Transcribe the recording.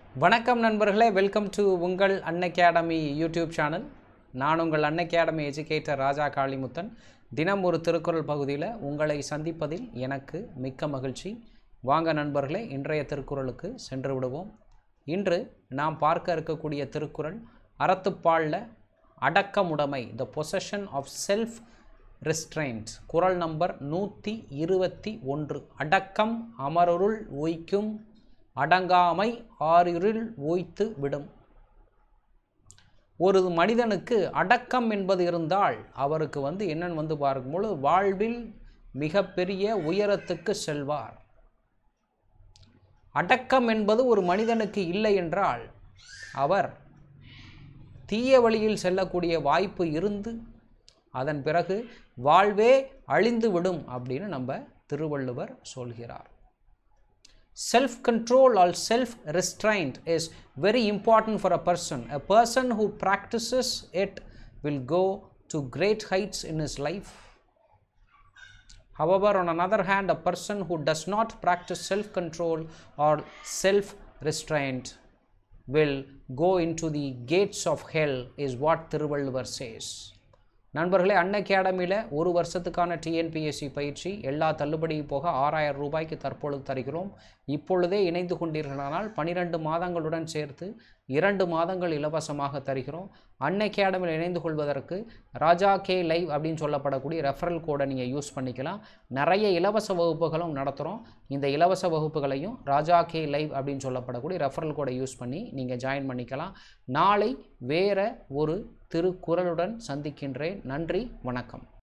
வணக்கம் நண்பர்களே welcome to உங்கள் அன் அகாடமி யூடியூப் சேனல் நான் உங்கள் Unacademy educator Raja Kalimuthan தினம் ஒரு திருக்குறள் பகுதியில் உங்களை சந்திப்பதில் எனக்கு மிக்க மகிழ்ச்சி வாங்க நண்பர்களே இன்றைய திருக்குறளுக்கு சென்று விடுவோம் இன்று நாம் பார்க்க இருக்கக்கூடிய திருக்குறள் அறத்துப்பாலில் அடக்கமுடைமை the possession of self restraint குறள் நம்பர் நூற்றி இருபத்தி ஒன்று அடக்கம் அமருருள் உய்க்கும் அடங்காமை ஆறிருள் ஓய்த்து விடும் ஒரு மனிதனுக்கு அடக்கம் என்பது இருந்தால் அவருக்கு வந்து என்னன்னு வந்து பார்க்கும்பொழுது வாழ்வில் மிகப்பெரிய உயரத்துக்கு செல்வார் அடக்கம் என்பது ஒரு மனிதனுக்கு இல்லை என்றால் அவர் தீய வழியில் செல்லக்கூடிய வாய்ப்பு இருந்து அதன் பிறகு வாழ்வே அழிந்து விடும் அப்படின்னு நம்ம திருவள்ளுவர் சொல்கிறார் self control or self restraint is very important for a person a person who practices it will go to great heights in his life however on another hand a person who does not practice self control or self restraint will go into the gates of hell is what Thiruvalluvar says நண்பர்களே அன் அகாடமியில் ஒரு வருஷத்துக்கான TNPSC பயிற்சி எல்லா தள்ளுபடியும் போக ஆறாயிரம் ரூபாய்க்கு தற்பொழுது தருகிறோம் இப்பொழுதே இணைந்து கொண்டீர்களானால் பனிரெண்டு மாதங்களுடன் சேர்த்து இரண்டு மாதங்கள் இலவசமாக தருகிறோம் அன் அகாடமியில் இணைந்து கொள்வதற்கு ராஜா கே லைவ் அப்படின்னு சொல்லப்படக்கூடிய ரெஃபரல் கோடை நீங்கள் யூஸ் பண்ணிக்கலாம் நிறைய இலவச வகுப்புகளும் நடத்துகிறோம் இந்த இலவச வகுப்புகளையும் ராஜா கே லைவ் அப்படின்னு சொல்லப்படக்கூடிய ரெஃபரல் கோடை யூஸ் பண்ணி நீங்கள் ஜாயின் பண்ணிக்கலாம் நாளை வேற ஒரு திருக்குறளுடன் சந்திக்கின்றேன் நன்றி வணக்கம்